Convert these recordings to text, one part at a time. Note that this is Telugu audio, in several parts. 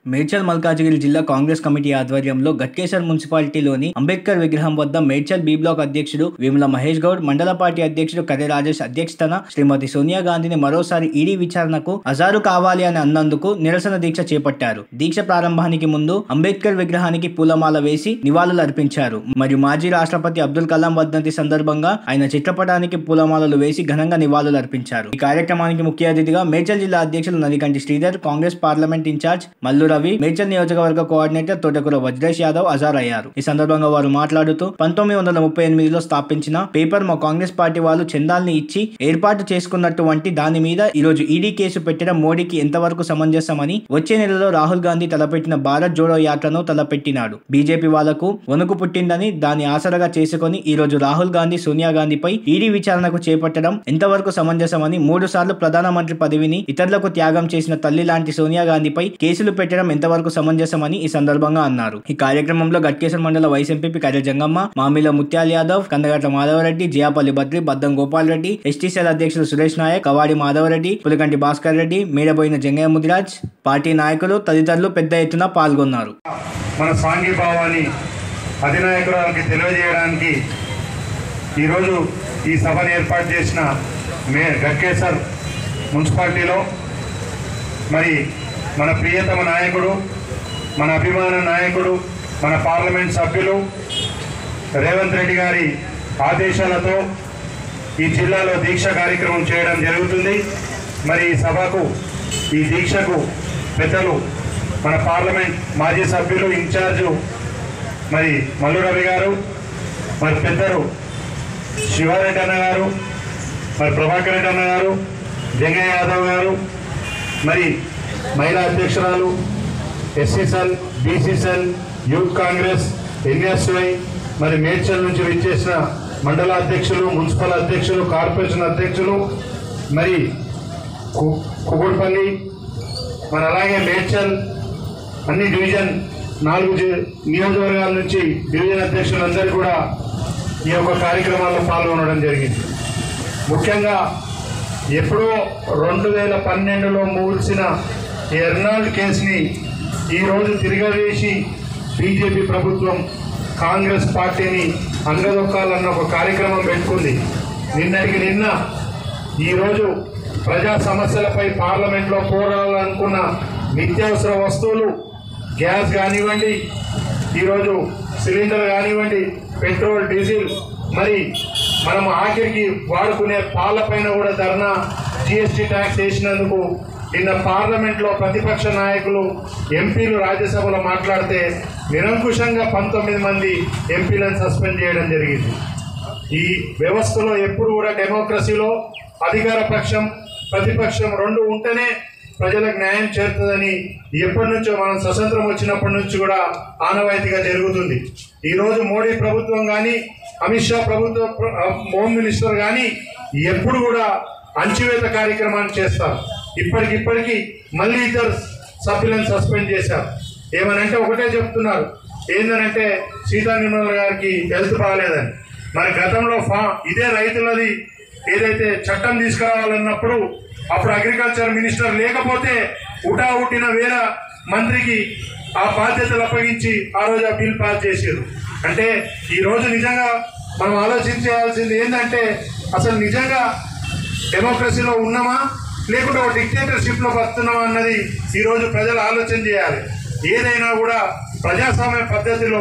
మేడ్చల్ మల్కాజిగిరి జిల్లా కాంగ్రెస్ కమిటీ ఆధ్వర్యంలో గట్కేసర్ మున్సిపాలిటీలోని అంబేద్కర్ విగ్రహం వద్ద మేడ్చల్ బి బ్లాక్ అధ్యక్షుడు వేముల మహేష్ గౌడ్ మండల పార్టీ అధ్యక్షుడు కర్రె రాజేష్ అధ్యక్షతన శ్రీమతి సోనియా గాంధీని మరోసారి ఈడీ విచారణకు హజారు కావాలి అని అన్నందుకు నిరసన దీక్ష చేపట్టారు దీక్ష ప్రారంభానికి ముందు అంబేద్కర్ విగ్రహానికి పూలమాల వేసి నివాళులు అర్పించారు మరియు మాజీ రాష్ట్రపతి అబ్దుల్ కలాం వర్ధంతి సందర్భంగా ఆయన చిత్రపటానికి పూలమాలలు వేసి ఘనంగా నివాళులు అర్పించారు ఈ కార్యక్రమానికి ముఖ్య అతిథిగా మేడ్చల్ జిల్లా అధ్యక్షులు నదికంటి శ్రీధర్ కాంగ్రెస్ పార్లమెంట్ ఇన్ఛార్జ్ మల్లు రవి మేడ్చల్ నియోజకవర్గ కోఆర్డినేటర్ తోటకూర వజ్రేష్ యాదవ్ హాజరయ్యారు ఈ సందర్భంగా వారు మాట్లాడుతూ పంతొమ్మిది వందల ముప్పై ఎనిమిదిలో స్థాపించిన పేపర్ మా కాంగ్రెస్ పార్టీ వాళ్ళు చందాల్ని ఇచ్చి ఏర్పాటు చేసుకున్నటువంటి దాని మీద ఈ రోజు ఈడీ కేసు పెట్టడం మోడీకి ఎంతవరకు సమంజసమని వచ్చే నెలలో రాహుల్ గాంధీ తలపెట్టిన భారత్ జోడో యాత్రను తలపెట్టినాడు బీజేపీ వాళ్లకు వణుకు పుట్టిందని దాని ఆసరగా చేసుకొని ఈ రోజు రాహుల్ గాంధీ సోనియా గాంధీపై ఈడీ విచారణకు చేపట్టడం ఎంతవరకు సమంజసమని మూడు సార్లు ప్రధానమంత్రి పదవిని ఇతరులకు త్యాగం చేసిన తల్లి లాంటి సోనియా గాంధీపై కేసులు పెట్టడం ఎంతవరకు సమంజసమని ఈ సందర్భంగా అన్నారు ఈ కార్యక్రమంలో గట్కేశ్వర మండల వైస్ ఎంపీ కర్ర జంగమ్మ మామిల ముత్యాల యాదవ్ కందగట్ల మాధవరెడ్డి జియాపల్లి బద్రి బద్దం గోపాల్ రెడ్డి ఎస్టీసీఎల్ అధ్యక్షులు సురేష్ నాయక్ కవాడి మాధవరెడ్డి పులికంటి భాస్కర్ రెడ్డి మేడబోయిన జంగయ్య ముదిరాజ్ పార్టీ నాయకులు తదితరులు పెద్ద ఎత్తున పాల్గొన్నారు మన సాంఘీభావాన్ని అధినాయకురాలకి తెలియజేయడానికి ఈరోజు ఈ సభను ఏర్పాటు చేసిన మే గట్కేసర్ మున్సిపాలిటీలో మరి మన ప్రియతమ నాయకుడు మన అభిమాన నాయకుడు మన పార్లమెంట్ సభ్యులు రేవంత్ రెడ్డి గారి ఆదేశాలతో ఈ జిల్లాలో దీక్ష కార్యక్రమం చేయడం జరుగుతుంది మరి ఈ సభకు ఈ దీక్షకు పెద్దలు మన పార్లమెంట్ మాజీ సభ్యులు ఇన్ఛార్జు మరి మల్లు రవి గారు మరి పెద్దలు శివారెడ్డి అన్న గారు మరి ప్రభాకర్ రెడ్డి అన్న గారు జంగయ్య యాదవ్ గారు మరి మహిళా అధ్యక్షురాలు SC cell BC cell youth Congress NSUI మరి మేడ్చల్ నుంచి విచ్చేసిన మండల అధ్యక్షులు మున్సిపల్ అధ్యక్షులు కార్పొరేషన్ అధ్యక్షులు మరి కు- కుకుడుపల్లి మరి అలాగే మేడ్చల్ అన్ని డివిజన్ నాలుగు జి- నియోజకవర్గాల నుంచి డివిజన్ అధ్యక్షులందరూ కూడా ఈ యొక్క కార్యక్రమాల్లో పాల్గొనడం జరిగింది ముఖ్యంగా ఎప్పుడో రెండు వేల పన్నెండులో మూల్చిన ఈ ఎర్నాల్డ్ కేసుని ఈరోజు తిరగవేసి బీజేపీ ప్రభుత్వం కాంగ్రెస్ పార్టీని అంగదొక్కాలన్న ఒక కార్యక్రమం పెట్టుకుంది నిన్నటికి నిన్న ఈరోజు ప్రజా సమస్యలపై పార్లమెంట్లో పోరాడాలనుకున్న నిత్యావసర వస్తువులు గ్యాస్ కానివ్వండి ఈరోజు సిలిండర్ కానివ్వండి పెట్రోల్ డీజిల్ మరి మనం ఆఖరికి వాడుకునే పాలపైన కూడా ధర్నా జిఎస్టీ ట్యాక్స్ వేసినందుకు నిన్న పార్లమెంట్లో ప్రతిపక్ష నాయకులు ఎంపీలు రాజ్యసభలో మాట్లాడితే నిరంకుశంగా పంతొమ్మిది మంది ఎంపీలను సస్పెండ్ చేయడం జరిగింది ఈ వ్యవస్థలో ఎప్పుడు కూడా డెమోక్రసీలో అధికార పక్షం ప్రతిపక్షం రెండు ఉంటేనే ప్రజలకు న్యాయం చేరుతుందని ఎప్పటి నుంచో మనం స్వతంత్రం వచ్చినప్పటి నుంచి కూడా ఆనవాయితీగా జరుగుతుంది ఈరోజు మోడీ ప్రభుత్వం కానీ అమిత్ షా ప్రభుత్వ ప్ర- హోమ్ మినిస్టర్ కానీ ఎప్పుడు కూడా అంచివేత కార్యక్రమాన్ని చేస్తారు ఇప్పటికిప్పటికీ మళ్ళీ ఇద్దరు సభ్యులను సస్పెండ్ చేశారు ఏమనంటే ఒకటే చెప్తున్నారు ఏందనంటే సీతా నిర్మల గారికి హెల్త్ బాగాలేదని మరి గతంలో ఫా ఇదే రైతులది ఏదైతే చట్టం తీసుకురావాలన్నప్పుడు అప్పుడు అగ్రికల్చర్ మినిస్టర్ లేకపోతే ఉటా ఉట్టిన వేరే మంత్రికి ఆ బాధ్యతలు అప్పగించి ఆ రోజు ఆ బిల్ పాస్ చేసారు అంటే ఈ రోజు నిజంగా మనం ఆలోచించాల్సింది ఏంటంటే అసలు నిజంగా డెమోక్రసీలో ఉన్నామా లేకుంటే ఒక డిక్టేటర్షిప్లో బతున్నామా అన్నది ఈరోజు ప్రజలు ఆలోచన చేయాలి ఏదైనా కూడా ప్రజాస్వామ్య పద్ధతిలో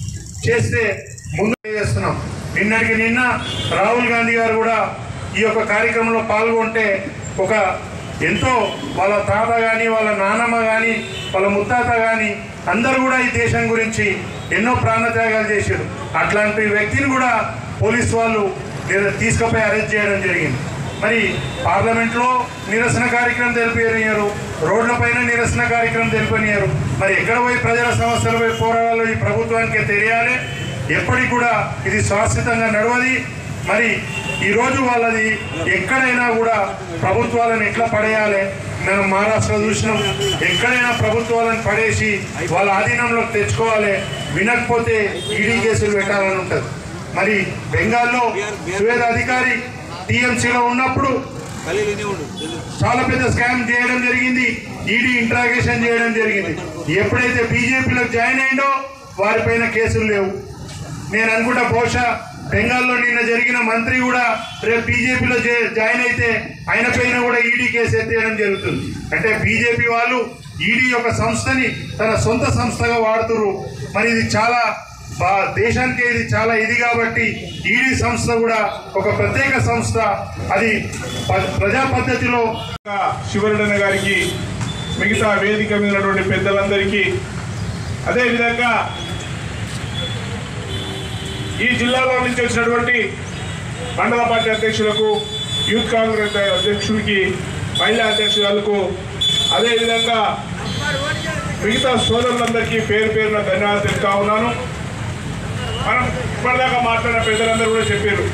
చేస్తే ముందు చేస్తున్నాం నిన్నటికి నిన్న రాహుల్ గాంధీ గారు కూడా ఈ యొక్క కార్యక్రమంలో పాల్గొంటే ఒక ఎంతో వాళ్ళ తాత కానీ వాళ్ళ నానమ్మ కానీ వాళ్ళ ముత్తాత కానీ అందరూ కూడా ఈ దేశం గురించి ఎన్నో ప్రాణత్యాగాలు చేశారు అట్లాంటి వ్యక్తిని కూడా పోలీస్ వాళ్ళు నిర- తీసుకుపోయి అరెస్ట్ చేయడం జరిగింది మరి పార్లమెంట్లో నిరసన కార్యక్రమం తెలిపారు రోడ్లపైన నిరసన కార్యక్రమం తెలిపనియారు మరి ఎక్కడ పోయి ప్రజల సమస్యలపై పోరాడాలో ఈ ప్రభుత్వానికి తెలియాలి ఎప్పటికి కూడా ఇది శాశ్వతంగా నడవది మరి ఈరోజు వాళ్ళది ఎక్కడైనా కూడా ప్రభుత్వాలను ఎట్లా పడేయాలి మనం మహారాష్ట్ర చూసినాం ఎక్కడైనా ప్రభుత్వాలను పడేసి వాళ్ళ ఆధీనంలోకి తెచ్చుకోవాలి వినకపోతే ఈడీ కేసులు పెట్టాలని ఉంటుంది మరి బెంగాల్లో సువేద అధికారి టీఎంసీలో ఉన్నప్పుడు చాలా పెద్ద స్కామ్ చేయడం జరిగింది ఈడీ ఇంట్రాగేషన్ చేయడం జరిగింది ఎప్పుడైతే బీజేపీలో జాయిన్ అయిండో వారిపైన కేసులు లేవు నేను అనుకుంటా బహుశా బెంగాల్లో నిన్న జరిగిన మంత్రి కూడా రేపు బీజేపీలో జాయిన్ అయితే ఆయన పైన కూడా ఈడీ కేసు ఎత్తేయడం జరుగుతుంది అంటే బీజేపీ వాళ్ళు ఈడీ యొక్క సంస్థని తన సొంత సంస్థగా వాడుతున్నారు మరి ఇది చాలా బా- దేశానికి ఇది చాలా ఇది కాబట్టి ఈడీ సంస్థ కూడా ఒక ప్రత్యేక సంస్థ అది ప- ప్రజా పద్ధతిలో శివరుడన్న గారికి మిగతా వేదిక మీద ఉన్నటువంటి పెద్దలందరికీ అదేవిధంగా ఈ జిల్లాలో నుంచి వచ్చినటువంటి మండల పార్టీ అధ్యక్షులకు యూత్ కాంగ్రెస్ అధ్యక్షుడికి మహిళా అధ్యక్షురాలకు అదేవిధంగా మిగతా సోదరులందరికీ పేరు పేరున ధన్యవాదాలు తెలుపుతా ఉన్నాను మనం ఇప్పటిదాకా మాట్లాడిన పెద్దలందరూ కూడా చెప్పారు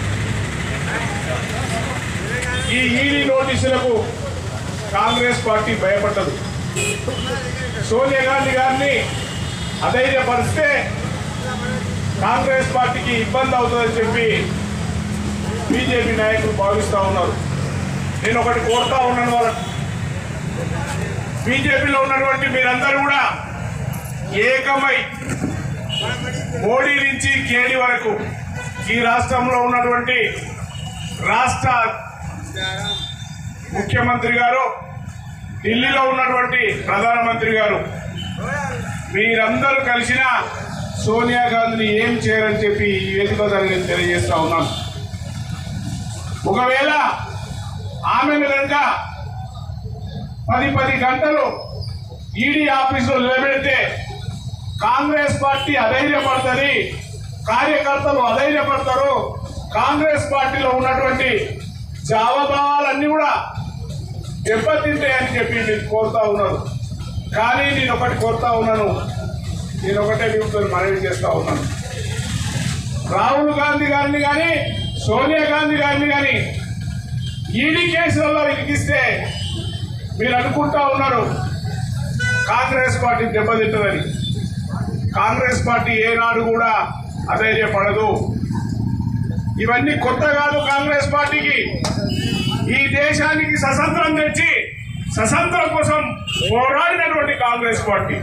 ఈ ఈడీ నోటీసులకు కాంగ్రెస్ పార్టీ భయపడ్డదు సోనియా గాంధీ గారిని అధైర్యపరిస్తే కాంగ్రెస్ పార్టీకి ఇబ్బంది అవుతుందని చెప్పి బీజేపీ నాయకులు భావిస్తూ ఉన్నారు నేను ఒకటి కోరుతా ఉన్నాను వాళ్ళని బీజేపీలో ఉన్నటువంటి మీరందరూ కూడా ఏకమై మోడీ నుంచి కేడీ వరకు ఈ రాష్ట్రంలో ఉన్నటువంటి రాష్ట్ర ముఖ్యమంత్రి గారు ఢిల్లీలో ఉన్నటువంటి ప్రధానమంత్రి గారు మీరందరూ కలిసిన సోనియా గాంధీని ఏం చేయరని చెప్పి ఈ వేదిక ద్వారా నేను తెలియజేస్తా ఉన్నాను ఒకవేళ ఆమెను కనుక పది పది గంటలు ఈడీ ఆఫీసులో నిలబెడితే కాంగ్రెస్ పార్టీ అధైర్యపడుతుంది కార్యకర్తలు అధైర్యపడతారు కాంగ్రెస్ పార్టీలో ఉన్నటువంటి జావభావాలన్నీ కూడా దెబ్బతింటాయని చెప్పి నేను కోరుతా ఉన్నాను కానీ నేను ఒకటి కోరుతా ఉన్నాను నేను ఒకటే మీతో మనవి చేస్తా ఉన్నాను రాహుల్ గాంధీ గారిని కానీ సోనియా గాంధీ గారిని కానీ ఈడీ కేసులలో ఇరికిస్తే మీరు అనుకుంటా ఉన్నారు కాంగ్రెస్ పార్టీ దెబ్బతింటుందని కాంగ్రెస్ పార్టీ ఏనాడు కూడా అధైర్యపడదు ఇవన్నీ కొత్త కాదు కాంగ్రెస్ పార్టీకి ఈ దేశానికి స్వతంత్రం తెచ్చి స్వతంత్రం కోసం పోరాడినటువంటి కాంగ్రెస్ పార్టీ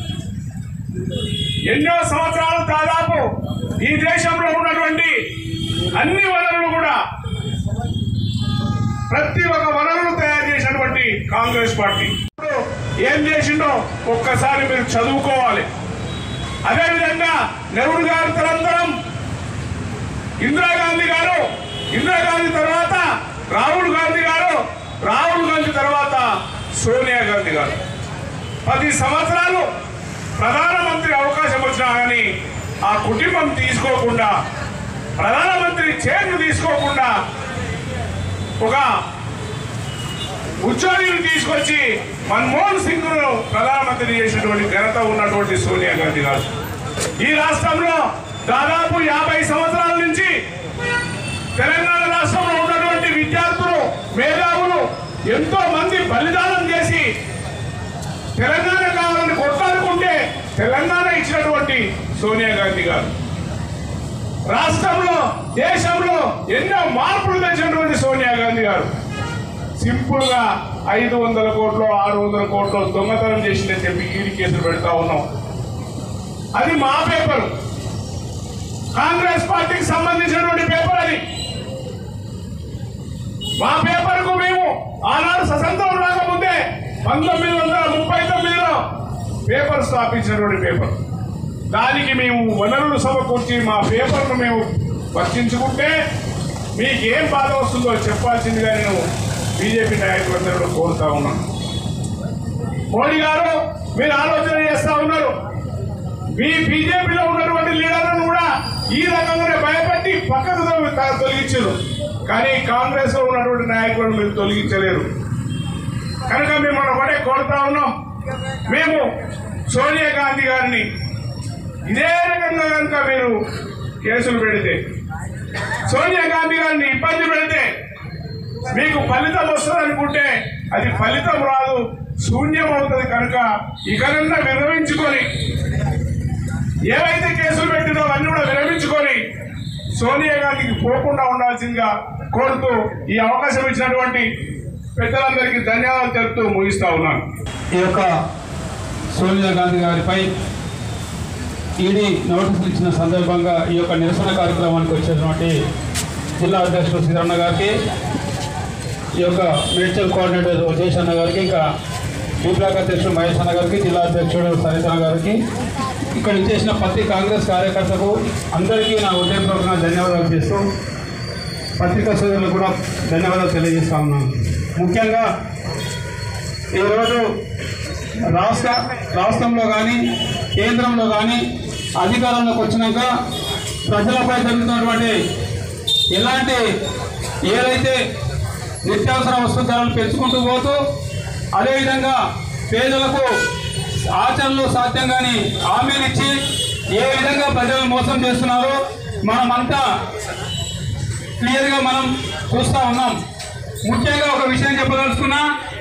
ఎన్నో సంవత్సరాలు దాదాపు ఈ దేశంలో ఉన్నటువంటి అన్ని వనరులు కూడా ప్రతి ఒక్క వనరులు తయారు చేసినటువంటి కాంగ్రెస్ పార్టీ ఇప్పుడు ఏం చేసిండో ఒక్కసారి మీరు చదువుకోవాలి అదేవిధంగా నెహ్రూ గారి తరంతరం ఇందిరాగాంధీ గారు ఇందిరాగాంధీ తర్వాత రాహుల్ గాంధీ గారు రాహుల్ గాంధీ తర్వాత సోనియా గాంధీ గారు పది సంవత్సరాలు ప్రధానమంత్రి అవకాశం వచ్చినా కానీ ఆ కుటుంబం తీసుకోకుండా ప్రధానమంత్రి చైర్ను తీసుకోకుండా ఒక ఉద్యోగిని తీసుకొచ్చి మన్మోహన్ సింగ్ ను ప్రధానమంత్రి చేసినటువంటి ఘనత ఉన్నటువంటి సోనియా గాంధీ గారు ఈ రాష్ట్రంలో దాదాపు యాభై సంవత్సరాల నుంచి తెలంగాణ రాష్ట్రంలో ఉన్నటువంటి విద్యార్థులు మేధావులు ఎంతో మంది బలిదానం చేసి తెలంగాణ కావాలని కొట్లాడుకుంటే తెలంగాణ ఇచ్చినటువంటి సోనియా గాంధీ గారు రాష్ట్రంలో దేశంలో ఎన్నో మార్పులు తెచ్చినటువంటి సోనియా గాంధీ గారు సింపుల్ గా ఐదు వందల కోట్లు ఆరు వందల కోట్లు దొంగతనం చేసిందని చెప్పి ఈడీ కేసులు పెడతా ఉన్నాం అది మా పేపర్ కాంగ్రెస్ పార్టీకి సంబంధించినటువంటి పేపర్ అది మా పేపర్ కు మేము ఆనాడు స్వతంత్రం రాకముందే పంతొమ్మిది వందల ముప్పై తొమ్మిదిలో పేపర్ స్థాపించినటువంటి పేపర్ దానికి మేము వనరులు సమకూర్చి మా పేపర్ను మేము వర్తించుకుంటే మీకు ఏం బాధ వస్తుందో చెప్పాల్సిందిగా నేను బీజేపీ నాయకులందరూ కోరుతా ఉన్నాను మోడీ గారు మీరు ఆలోచన చేస్తా ఉన్నారు మీ బీజేపీలో ఉన్నటువంటి లీడర్లను కూడా ఈ రకంగానే భయపెట్టి పక్కకు తొలగి- త- తొలగించారు కానీ కాంగ్రెస్ లో ఉన్నటువంటి నాయకులను మీరు తొలగించలేరు కనుక మిమ్మల్ని ఒకటే కోరుతా ఉన్నాం మేము సోనియా గాంధీ గారిని ఇదే రకంగా కనుక మీరు కేసులు పెడితే సోనియా గాంధీ గారిని ఇబ్బంది పెడితే మీకు ఫలితం వస్తుంది అనుకుంటే అది ఫలితం రాదు శూన్యం అవుతుంది కనుక ఇకనన్నా విరమించుకొని ఏవైతే కేసులు పెట్టినో అవన్నీ కూడా విరమించుకొని సోనియా గాంధీకి పోకుండా ఉండాల్సిందిగా కోరుతూ ఈ అవకాశం ఇచ్చినటువంటి పెద్దలందరికీ ధన్యవాదాలు తెలుపుతూ ముగిస్తా ఉన్నాను ఈ యొక్క సోనియా గాంధీ గారిపై ఈడీ నోటీసులు ఇచ్చిన సందర్భంగా ఈ యొక్క నిరసన కార్యక్రమానికి వచ్చేటువంటి జిల్లా అధ్యక్షుడు శ్రీరన్న గారికి ఈ యొక్క మేడ్చల్ కోఆర్డినేటర్ ఉజేష్ అన్న గారికి ఇంకా బీ బ్లాక్ అధ్యక్షుడు మహేష్ అన్న గారికి జిల్లా అధ్యక్షుడు సరిత్ అన్న గారికి ఇక్కడ చేసిన ప్రతి కాంగ్రెస్ కార్యకర్తకు అందరికీ నా ఉదయపూర్వకంగా ధన్యవాదాలు చేస్తూ పత్రికా సోదరులకు కూడా ధన్యవాదాలు తెలియజేస్తా ఉన్నాను ముఖ్యంగా ఈరోజు రాష్ట్ర రాష్ట్రంలో కానీ కేంద్రంలో కానీ అధికారంలోకి వచ్చినాక ప్రజలపై జరుగుతున్నటువంటి ఎలాంటి ఏదైతే నిత్యావసర వస్తు ధరలు పెంచుకుంటూ పోతూ అదేవిధంగా పేదలకు ఆచరణలో సాధ్యం కాని హామీలు ఇచ్చి ఏ విధంగా ప్రజలను మోసం చేస్తున్నారో మనమంతా క్లియర్గా మనం చూస్తూ ఉన్నాం ముఖ్యంగా ఒక విషయం చెప్పదలుచుకున్నా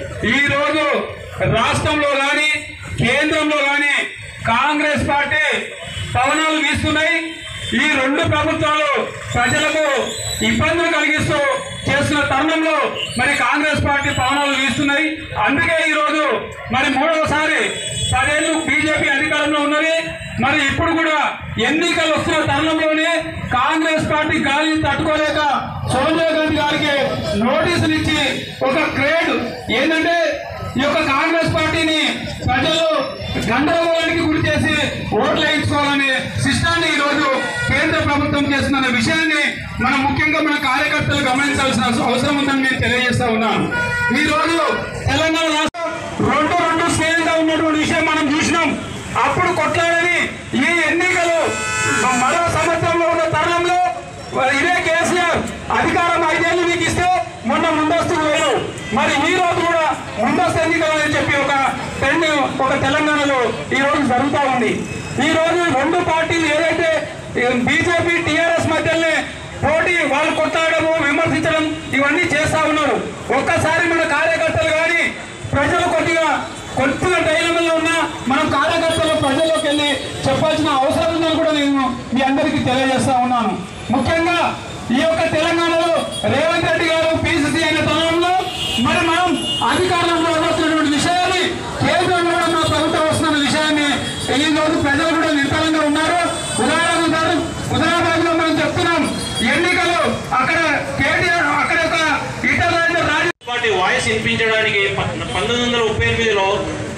ఈరోజు రాష్ట్రంలో కానీ కేంద్రంలో కానీ కాంగ్రెస్ పార్టీ పవనాలు వీస్తున్నాయి ఈ రెండు ప్రభుత్వాలు ప్రజలకు ఇబ్బందులు కలిగిస్తూ చేస్తున్న తరుణంలో మరి కాంగ్రెస్ పార్టీ పవనాలు వీస్తున్నాయి అందుకే ఈరోజు మరి మూడవసారి పదేళ్ళు బీజేపీ అధికారంలో ఉన్నది మరి ఇప్పుడు కూడా ఎన్నికలు వస్తున్న తరుణంలోనే కాంగ్రెస్ పార్టీ గాలిని తట్టుకోలేక సోనియా గాంధీ గారికి నోటీసులు ఇచ్చి ఒక క్రేడ్ ఏంటంటే ఈ యొక్క కాంగ్రెస్ పార్టీని ప్రజలు గందరగోళానికి గురి చేసి ఓట్లు వేయించుకోవాలనే సిస్టాన్ని ఈరోజు కేంద్ర ప్రభుత్వం చేస్తున్న విషయాన్ని మనం ముఖ్యంగా మన కార్యకర్తలు గమనించాల్సిన అవసరం ఉందని నేను తెలియజేస్తా ఉన్నాను ఈ రోజు తెలంగాణ రాష్ట్రం రెండు రెండు స్కేల్గా ఉన్నటువంటి విషయం మనం చూసినాం అప్పుడు కొట్లాడని ఈ ఎన్నికలు మరో సంవత్సరంలో ఉన్న తరుణంలో ఇదే కేసీఆర్ అధికారం ఐదేళ్లు మీకు ఇస్తే మొన్న ముందస్తు వేరు మరి ఈ రోజు కూడా ముందస్తు ఎన్నికలు అని చెప్పి ఒక ట్రెండ్ ఒక తెలంగాణలో ఈ రోజు జరుగుతూ ఉంది ఈ రోజు రెండు పార్టీలు ఏదైతే బీజేపీ టీఆర్ఎస్ మధ్యలోనే పోటీ వాళ్ళు కొట్లాడము విమర్శించడం ఇవన్నీ చేస్తా ఉన్నారు ఒక్కసారి మన కార్యకర్తలు కానీ ప్రజలు కొద్దిగా కొద్దిగా ధైర్యంలో ఉన్నా మనం కార్యకర్తలు ప్రజల్లోకి వెళ్ళి చెప్పాల్సిన అవసరం ఉందని కూడా నేను మీ అందరికీ తెలియజేస్తా ఉన్నాను ముఖ్యంగా ఈ యొక్క తెలంగాణలో రేవంత్ రెడ్డి గారు పిసిసి అయిన తరుణంలో మరి మనం అధికారంలో వస్తున్నటువంటి విషయాన్ని కేంద్రంలో కూడా మన ప్రభుత్వం వస్తున్న విషయాన్ని ఈ రోజు ప్రజలు కూడా నిర్తలంగా ఉన్నారు ఉదాహరణ ఉదాహరణ హుజరాబాద్ లో మనం చెప్తున్నాం ఎన్నికలు అక్కడ కేటీఆర్ అక్కడ ఒక ఈటల రాజేందర్ రాజు పార్టీ వాయిస్ వినిపించడానికి ప- పంతొమ్మిది వందల ముప్పై ఎనిమిదిలో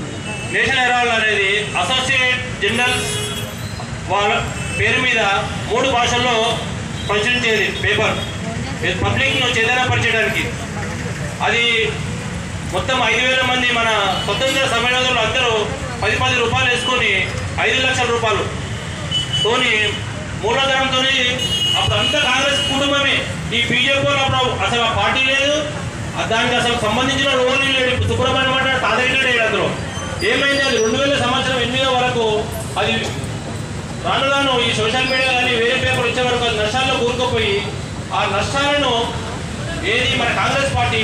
నేషనల్ హెరాల్డ్ అనేది అసోసియేట్ జనరల్స్ వాళ్ళ పేరు మీద మూడు భాషల్లో ప్రచురించేది పేపర్ పబ్లిక్ను చైతన్యపరచడానికి అది మొత్తం ఐదు వేల మంది మన స్వతంత్ర సమ్మేళనంలో అందరూ పది పది రూపాయలు వేసుకొని ఐదు లక్షల రూపాయలు తోని మూలధనంతో అప్పుడు అంతా కాంగ్రెస్ కుటుంబమే ఈ బీజేపీ వాళ్ళు అప్పుడు అసలు ఆ పార్టీ లేదు ఆ దానికి అసలు సంబంధించిన రోల్ లేడు ఇప్పుడు సుబ్రహ్మణ్యం అంటే తాదైతే లేడు అందులో ఏమైంది అది రెండు వేల సంవత్సరం ఎనిమిదో వరకు అది రాను రాను ఈ సోషల్ మీడియా కానీ వేరే పేపర్ వచ్చే వరకు అది నష్టాల్లో కూరుకుపోయి ఆ నష్టాలను ఏది మన కాంగ్రెస్ పార్టీ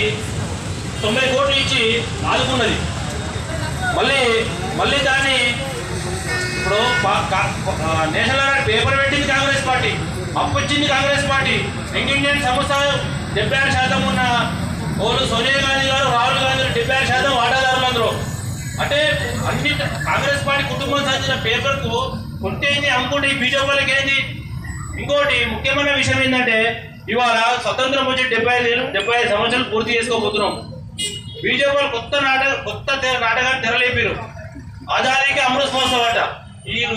తొంభై కోట్లు ఇచ్చి ఆదుకున్నది మళ్ళీ మళ్ళీ దాన్ని ఇప్పుడు పా- కా- ఆ, నేషనల్ హెరాల్డ్ పేపర్ పెట్టింది కాంగ్రెస్ పార్టీ అప్పు ఇచ్చింది కాంగ్రెస్ పార్టీ యంగ్ ఇండియన్ సంస్థ డెబ్బై ఆరు శాతం ఉన్న ఓలు సోనియా గాంధీ గారు రాహుల్ గాంధీ గారు డెబ్బై ఆరు శాతం వాటాదారులు అందరూ అంటే అన్ని కాంగ్రెస్ పార్టీ కుటుంబం సాధించిన పేపర్కు కొంటేంది అమ్ముకుంటే ఈ బీజేపీ వాళ్ళకి ఏంది ఇంకోటి ముఖ్యమైన విషయం ఏంటంటే ఇవాళ స్వతంత్రం వచ్చి డెబ్బై ఐదు డెబ్బై ఐదు సంవత్సరాలు పూర్తి చేసుకోబోతున్నాం బీజేపీ వాళ్ళు కొత్త నాటక కొత్త తె- నాటకాన్ని తెరలేపారు ఆజాదీకి అమృత్ మహోత్సవ్ అట వీళ్ళు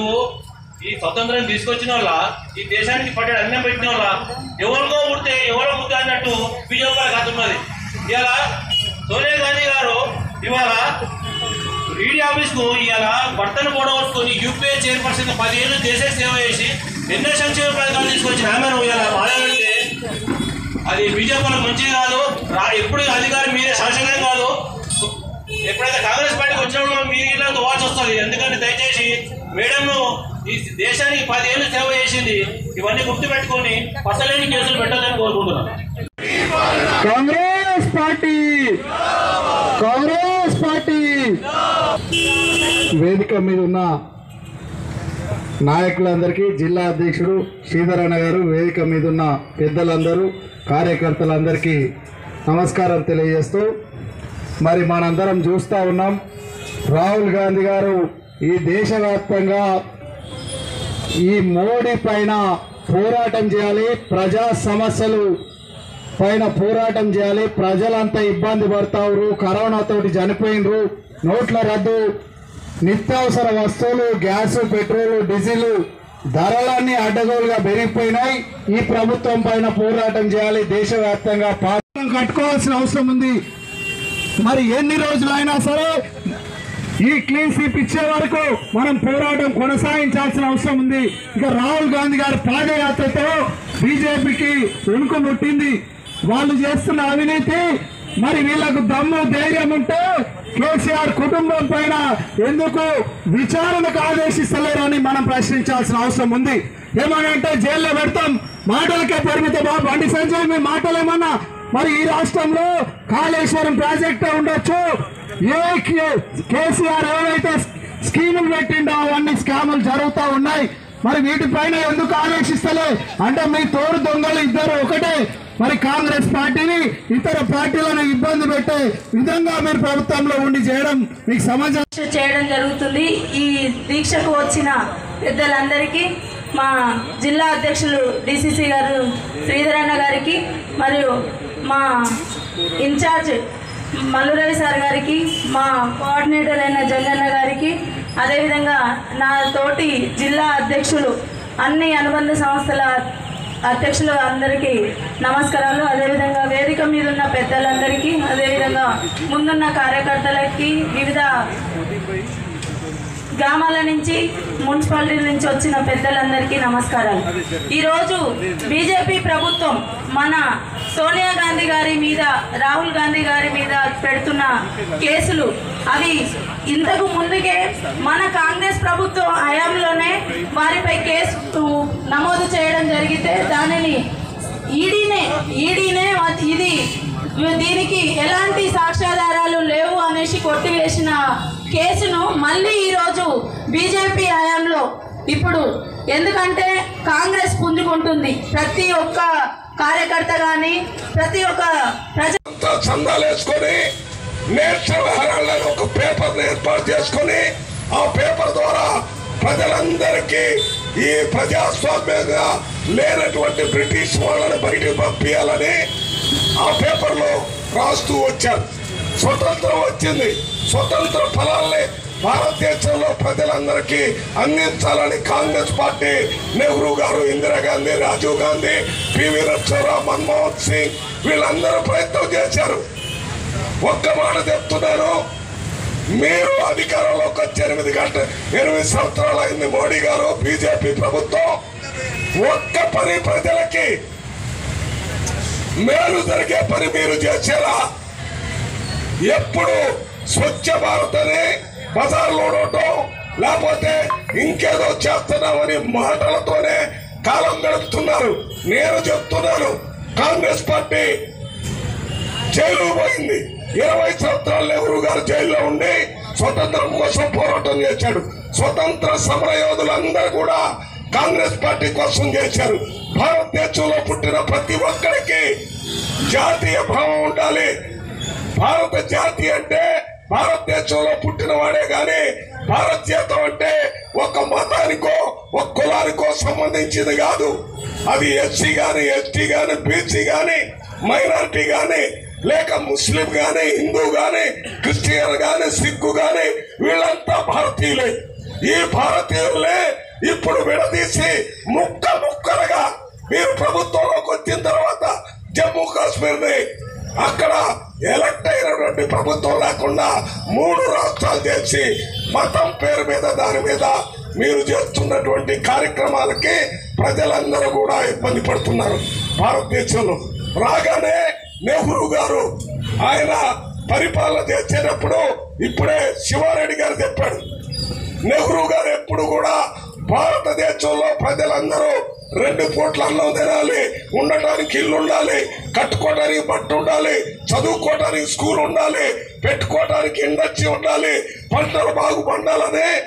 ఈ స్వతంత్రం తీసుకొచ్చిన వాళ్ళ ఈ దేశానికి పడ్డాడు అన్నం పెట్టిన వాళ్ళ ఎవరికో పుడితే ఎవరో ముద్ద అన్నట్టు బీజేపీ వాళ్ళకి అతున్నది ఇవాళ సోనియా గాంధీ గారు ఇవాళ ఈడీ ఆఫీస్ కు ఇవాళ భర్తను పొడగొట్టుకొని యూపీఏ చైర్పర్సన్ పదిహేను దేశ సేవ చేసి ఎన్నో సంక్షేమ పథకాలు తీసుకొచ్చిన ఆమెను ఇవాళ మాట్లాడితే అది బీజేపీ వాళ్ళకి మంచిది కాదు రా ఎప్పుడు అధికారం మీరే శాసనం కాదు ఎప్పుడైతే కాంగ్రెస్ పార్టీకి వచ్చినప్పుడు మీరు ఇలా ఇవ్వాల్సి వస్తుంది ఎందుకంటే దయచేసి మేడంను ఈ దేశానికి పదేళ్ళు సేవ చేసింది ఇవన్నీ గుర్తుపెట్టుకొని పసలేని కేసులు పెట్టాలని కోరుకుంటున్నాను కాంగ్రెస్ పార్టీ కాంగ్రెస్ పార్టీ వేదిక మీద ఉన్న నాయకులందరికీ జిల్లా అధ్యక్షుడు శ్రీధర్ అన్న గారు వేదిక మీద ఉన్న పెద్దలందరూ కార్యకర్తలందరికీ నమస్కారం తెలియజేస్తూ మరి మనందరం చూస్తూ ఉన్నాం రాహుల్ గాంధీ గారు ఈ దేశవ్యాప్తంగా ఈ మోడీ పైన పోరాటం చేయాలి ప్రజా సమస్యలు పైన పోరాటం చేయాలి ప్రజలంతా ఇబ్బంది పడతారు కరోనాతోటి చనిపోయినరు నోట్ల రద్దు నిత్యావసర వస్తువులు గ్యాస్ పెట్రోల్ డీజిల్ ధరలన్నీ అడ్డగోలుగా పెరిగిపోయినాయి ఈ ప్రభుత్వం పైన పోరాటం చేయాలి దేశవ్యాప్తంగా పాఠం కట్టుకోవాల్సిన అవసరం ఉంది మరి ఎన్ని రోజులైనా సరే ఈ క్లీన్ స్వీప్ ఇచ్చే వరకు మనం పోరాటం కొనసాగించాల్సిన అవసరం ఉంది ఇక రాహుల్ గాంధీ గారి పాదయాత్రతో బీజేపీకి వెనుక ముట్టింది వాళ్ళు చేస్తున్న అవినీతి మరి వీళ్ళకు దమ్ము ధైర్యం ఉంటే కేసీఆర్ కుటుంబం పైన ఎందుకు విచారణకు ఆదేశిస్తలేరని మనం ప్రశ్నించాల్సిన అవసరం ఉంది ఏమనంటే జైల్లో పెడతాం మాటలకే పరిమితమా బండి సంజయ్ మీ మాటలేమన్నా మరి ఈ రాష్ట్రంలో కాళేశ్వరం ప్రాజెక్టు ఉండొచ్చు ఏ కే- కేసీఆర్ ఏవైతే స్కీములు పెట్టిండో అవన్నీ స్కాములు జరుగుతూ ఉన్నాయి మరి వీటిపైన ఎందుకు ఆలోచిస్తలే అంటే మీ తోడు దొంగలు ఇద్దరు ఒకటే మరి కాంగ్రెస్ పార్టీని ఇతర పార్టీలను ఇబ్బంది పెట్టే విధంగా మీరు ప్రభుత్వంలో ఉండి చేయడం మీకు సమాజం దీక్ష చేయడం జరుగుతుంది ఈ దీక్షకు వచ్చిన పెద్దలందరికీ మా జిల్లా అధ్యక్షులు డిసిసి గారు శ్రీధరన్న గారికి మరియు మా ఇన్ఛార్జ్ మల్లురవి సార్ గారికి మా కోఆర్డినేటర్ అయిన జంగన్న గారికి అదేవిధంగా నా తోటి జిల్లా అధ్యక్షులు అన్ని అనుబంధ సంస్థల అధ్యక్షులు అందరికీ నమస్కారాలు అదేవిధంగా వేదిక మీద ఉన్న పెద్దలందరికీ అదేవిధంగా ముందున్న కార్యకర్తలకి వివిధ గ్రామాల నుంచి మున్సిపాలిటీ నుంచి వచ్చిన పెద్దలందరికీ నమస్కారాలు ఈరోజు బీజేపీ ప్రభుత్వం మన సోనియా గాంధీ గారి మీద రాహుల్ గాంధీ గారి మీద పెడుతున్న కేసులు అవి ఇంతకు ముందుకే మన కాంగ్రెస్ ప్రభుత్వం హయాంలోనే వారిపై కేసు నమోదు చేయడం జరిగితే దానిని ఈడీనే ఈడీనే ఇది దీనికి ఎలాంటి సాక్ష్యాధారాలు లేవు అనేసి కొట్టివేసిన కేసును మళ్ళీ ఈరోజు బీజేపీ హయాంలో ఇప్పుడు ఎందుకంటే కాంగ్రెస్ పుంజుకుంటుంది ప్రతి ఒక్క కార్యకర్త కానీ ప్రతి ఒక్క ప్రజ అంతా చందాలు వేసుకొని నేషనల్ హెరాల్డ్ అని ఒక పేపర్ ఏర్పాటు చేసుకొని ఆ పేపర్ ద్వారా ప్రజలందరికీ ఈ ప్రజాస్వామ్యంగా లేనటువంటి బ్రిటిష్ వాళ్ళని బయటికి పంపించాలని ఆ పేపర్లో రాస్తూ వచ్చారు స్వతంత్రం వచ్చింది స్వతంత్ర ఫలాల్ని భారతదేశంలో ప్రజలందరికీ అందించాలని కాంగ్రెస్ పార్టీ నెహ్రూ గారు ఇందిరాగాంధీ రాజీవ్ గాంధీ పివి నరసింహరావు మన్మోహన్ సింగ్ వీళ్ళందరూ ప్రయత్నం చేశారు ఒక్క మాట చెప్తున్నాను మీరు అధికారంలోకి వచ్చి ఎనిమిది గంట ఎనిమిది సంవత్సరాలు అయింది మోడీ గారు బీజేపీ ప్రభుత్వం ఒక్క పని ప్రజలకి మేలు జరిగే పని మీరు చేసేలా ఎప్పుడు స్వచ్ఛ భారత్ అని బజార్లో ఉండటం లేకపోతే ఇంకేదో చేస్తున్నామని మాటలతోనే కాలం గడుపుతున్నారు నేను చెప్తున్నాను కాంగ్రెస్ పార్టీ జైలు పోయింది ఇరవై సంవత్సరాలు నెహ్రూ గారు జైల్లో ఉండి స్వతంత్రం కోసం పోరాటం చేశాడు స్వతంత్ర సమర యోధులందరూ కూడా కాంగ్రెస్ పార్టీ కోసం చేశారు భారతదేశంలో పుట్టిన ప్రతి ఒక్కరికి జాతీయ భావం ఉండాలి భారత జాతి అంటే భారతదేశంలో పుట్టిన వాడే గాని భారతీయతం అంటే ఒక మతానికో ఒక కులానికో సంబంధించింది కాదు అది ఎస్సీ గాని ఎస్టీ గాని బీసీ గాని మైనారిటీ గాని లేక ముస్లిం గాని హిందూ గాని క్రిస్టియన్ గాని సిక్కు గాని వీళ్ళంతా భారతీయులే ఈ భారతీయులే ఇప్పుడు విడదీసి ముక్క ముక్కలుగా మీరు ప్రభుత్వంలోకి వచ్చిన తర్వాత జమ్మూ కాశ్మీర్ ని అక్కడ ఎలక్ట్ అయినటువంటి ప్రభుత్వం లేకుండా మూడు రాష్ట్రాలు చేసి మతం పేరు మీద దాని మీద మీరు చేస్తున్నటువంటి కార్యక్రమాలకి ప్రజలందరూ కూడా ఇబ్బంది పడుతున్నారు భారతదేశంలో రాగానే నెహ్రూ గారు ఆయన పరిపాలన చేసేటప్పుడు ఇప్పుడే శివారెడ్డి గారు చెప్పాడు నెహ్రూ గారు ఎప్పుడు కూడా భారతదేశంలో ప్రజలందరూ రెండు పూట్ల అన్నం తినాలి ఉండటానికి ఇల్లు ఉండాలి కట్టుకోవడానికి బట్ట ఉండాలి చదువుకోవడానికి స్కూల్ ఉండాలి పెట్టుకోవడానికి ఇండస్ట్రీ ఉండాలి పంటలు బాగు పండాలని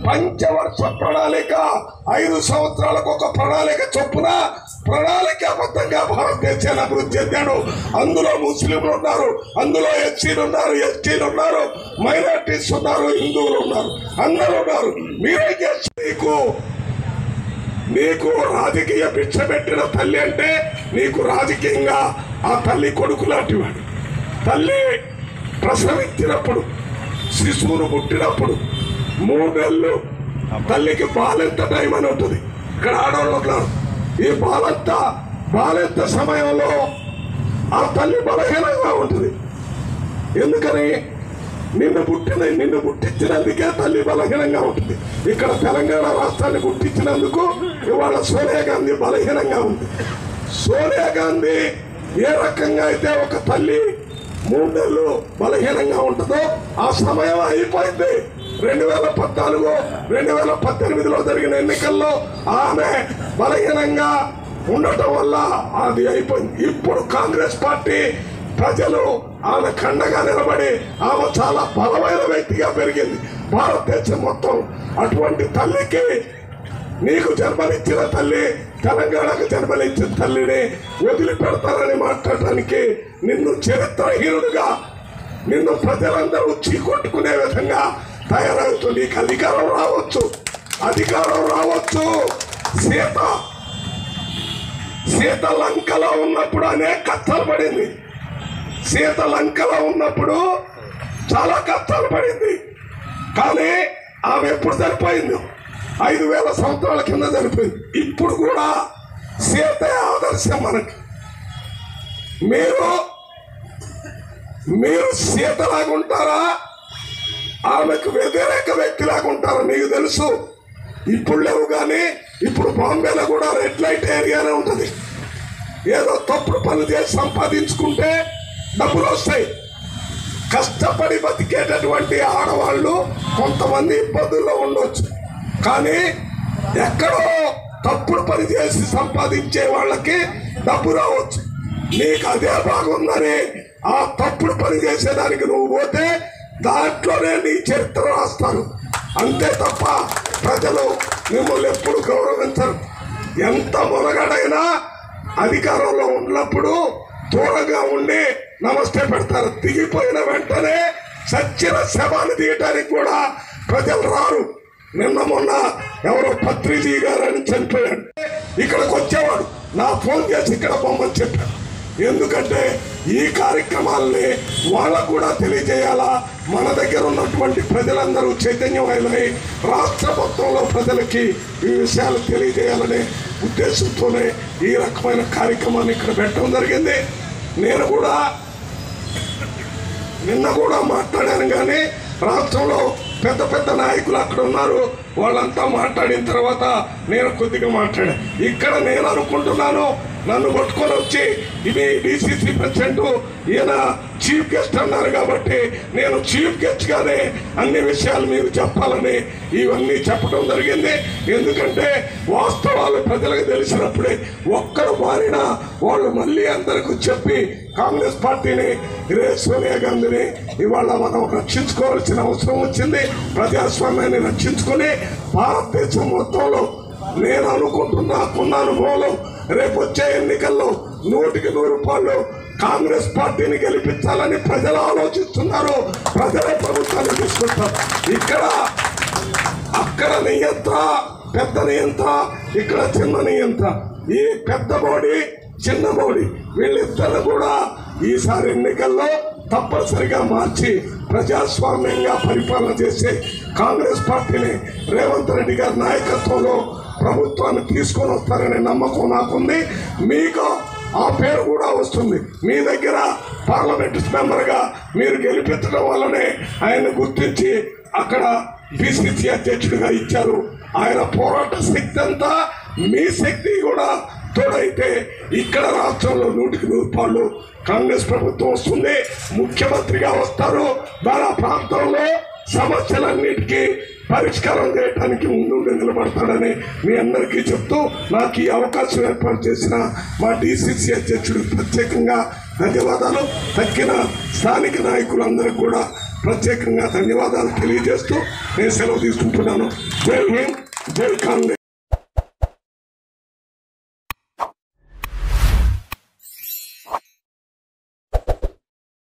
పంచవర్ష ప్రణాళిక ఐదు సంవత్సరాలకు ఒక ప్రణాళిక చొప్పున ప్రణాళికాబద్ధంగా భారతదేశాన్ని అభివృద్ధి చెందాడు అందులో ముస్లింలు ఉన్నారు అందులో ఎస్సీలు ఉన్నారు ఎస్టీలు ఉన్నారు మైనార్టీస్ ఉన్నారు హిందువులు ఉన్నారు అందరూ ఉన్నారు మీరేం చేస్తారు నీకు నీకు రాజకీయ భిక్ష పెట్టిన తల్లి అంటే నీకు రాజకీయంగా ఆ తల్లి కొడుకు లాంటివాడు తల్లి ప్రసవించినప్పుడు శిశువును పుట్టినప్పుడు మూడు నెలలు తల్లికి బాలెంత టైం అని ఉంటుంది ఇక్కడ ఆడవాళ్ళు ఉన్నారు ఈ బాలంత బాలెంత సమయంలో ఆ తల్లి బలహీనంగా ఉంటుంది ఎందుకని నిన్ను పుట్టిన నిన్ను పుట్టించినందుకే తల్లి బలహీనంగా ఉంటుంది ఇక్కడ తెలంగాణ రాష్ట్రాన్ని పుట్టించినందుకు ఇవాళ సోనియా గాంధీ బలహీనంగా ఉంది సోనియా గాంధీ ఏ రకంగా అయితే ఒక తల్లి మూడు నెలలు బలహీనంగా ఉంటుందో ఆ సమయం అయిపోయింది రెండు వేల పద్నాలుగు రెండు వేల పద్దెనిమిదిలో జరిగిన ఎన్నికల్లో ఆమె బలహీనంగా ఉండటం వల్ల అది అయిపోయింది ఇప్పుడు కాంగ్రెస్ పార్టీ ప్రజలు ఆమె కండగా నిలబడి ఆమె చాలా బలమైన వ్యక్తిగా పెరిగింది భారతదేశం మొత్తం అటువంటి తల్లికి నీకు జన్మనిచ్చిన తల్లి తెలంగాణకు జన్మనిచ్చిన తల్లిని వదిలిపెడతారని మాట్లాడటానికి నిన్ను చరిత్రహీనుడుగా నిన్ను ప్రజలందరూ చీకొట్టుకునే విధంగా తయారవుతూ నీకు అధికారం రావచ్చు అధికారం రావచ్చు సీత సీత లంకలో ఉన్నప్పుడు అనేక కష్టాలు పడింది సీత లంకలో ఉన్నప్పుడు చాలా కష్టాలు పడింది కానీ ఆమె ఎప్పుడు చనిపోయింది ఐదు వేల సంవత్సరాల కింద చనిపోయింది ఇప్పుడు కూడా సీత ఆదర్శం మనకి మీరు మీరు సీతలాగా ఉంటారా ఆమెకు వ్యతిరేక వ్యక్తిలాగా ఉంటారా మీకు తెలుసు ఇప్పుడు లేవు కానీ ఇప్పుడు బాంబేలో కూడా రెడ్ లైట్ ఏరియానే ఉంటుంది ఏదో తప్పుడు పనులు చేసి సంపాదించుకుంటే డబ్బులు వస్తాయి కష్టపడి బతికేటటువంటి ఆడవాళ్ళు కొంతమంది ఇబ్బందుల్లో ఉండొచ్చు కానీ ఎక్కడో తప్పుడు పని చేసి సంపాదించే వాళ్ళకి డబ్బు రావచ్చు నీకు అదే బాగుందని ఆ తప్పుడు పని చేసేదానికి నువ్వు పోతే దాంట్లోనే నీ చరిత్ర రాస్తారు అంతే తప్ప ప్రజలు మిమ్మల్ని ఎప్పుడు గౌరవించరు ఎంత మొనగడైనా అధికారంలో ఉన్నప్పుడు దూరంగా ఉండి నమస్తే పెడతారు దిగిపోయిన వెంటనే సచ్చిన శవాన్ని తీయటానికి కూడా ప్రజలు రారు నిన్న మొన్న ఎవరో పత్రిజీ గారు అని చనిపోయాడు ఇక్కడికి వచ్చేవాడు నా ఫోన్ చేసి ఇక్కడ బొమ్మని చెప్పాడు ఎందుకంటే ఈ కార్యక్రమాలని వాళ్ళకు కూడా తెలియజేయాలా మన దగ్గర ఉన్నటువంటి ప్రజలందరూ చైతన్యమైనవి రాష్ట్ర మొత్తంలో ప్రజలకి ఈ విషయాలు తెలియజేయాలనే ఉద్దేశంతోనే ఈ రకమైన కార్యక్రమాన్ని ఇక్కడ పెట్టడం జరిగింది నేను కూడా నిన్న కూడా మాట్లాడాను కానీ రాష్ట్రంలో పెద్ద పెద్ద నాయకులు అక్కడ ఉన్నారు వాళ్ళంతా మాట్లాడిన తర్వాత నేను కొద్దిగా మాట్లాడా ఇక్కడ నేను అనుకుంటున్నాను నన్ను పట్టుకొని వచ్చి ఇది డిసిసి ప్రెసిడెంట్ ఈయన చీఫ్ గెస్ట్ అన్నారు కాబట్టి నేను చీఫ్ గెస్ట్ గానే అన్ని విషయాలు మీరు చెప్పాలని ఇవన్నీ చెప్పడం జరిగింది ఎందుకంటే వాస్తవాలు ప్రజలకు తెలిసినప్పుడే ఒక్కరు మారినా వాళ్ళు మళ్ళీ అందరికి చెప్పి కాంగ్రెస్ పార్టీని ఇదే సోనియా గాంధీని ఇవాళ మనం రక్షించుకోవాల్సిన అవసరం వచ్చింది ప్రజాస్వామ్యాన్ని రక్షించుకొని భారతదేశం మొత్తంలో నేను అనుకుంటున్నా కొన్న అనుభవంలో రేపు వచ్చే ఎన్నికల్లో నూటికి నూరు రూపాయలు కాంగ్రెస్ పార్టీని గెలిపించాలని ప్రజలు ఆలోచిస్తున్నారు ప్రజలే ప్రభుత్వాన్ని తీసుకుంటారు ఇక్కడ అక్కడ నియంత్ర పెద్ద నియంత్ర ఇక్కడ చిన్న నియంత్ర ఈ పెద్ద మోడీ చిన్న మోడీ వీళ్ళిద్దరు కూడా ఈసారి ఎన్నికల్లో తప్పనిసరిగా మార్చి ప్రజాస్వామ్యంగా పరిపాలన చేసే కాంగ్రెస్ పార్టీని రేవంత్ రెడ్డి గారి నాయకత్వంలో ప్రభుత్వాన్ని తీసుకొని వస్తారనే నమ్మకం నాకుంది మీకు ఆ పేరు కూడా వస్తుంది మీ దగ్గర పార్లమెంట్ మెంబర్గా మీరు గెలిపించడం వల్లనే ఆయన గుర్తించి అక్కడ పిసిసి అధ్యక్షుడిగా ఇచ్చారు ఆయన పోరాట శక్తి అంతా మీ శక్తి కూడా తోడైతే ఇక్కడ రాష్ట్రంలో నూటికి నూరు రూపాయలు కాంగ్రెస్ ప్రభుత్వం వస్తుంది ముఖ్యమంత్రిగా వస్తారు మన ప్రాంతంలో సమస్యలన్నిటికీ పరిష్కారం చేయడానికి ముందు నిలబడతాడని మీ అందరికీ చెప్తూ నాకు ఈ అవకాశం ఏర్పాటు చేసిన మా డిసిసి అధ్యక్షుడికి ప్రత్యేకంగా ధన్యవాదాలు తక్కిన స్థానిక నాయకులందరికీ కూడా ప్రత్యేకంగా ధన్యవాదాలు తెలియజేస్తూ నేను సెలవు తీసుకుంటున్నాను జై హింద్ జై కాంగ్రెస్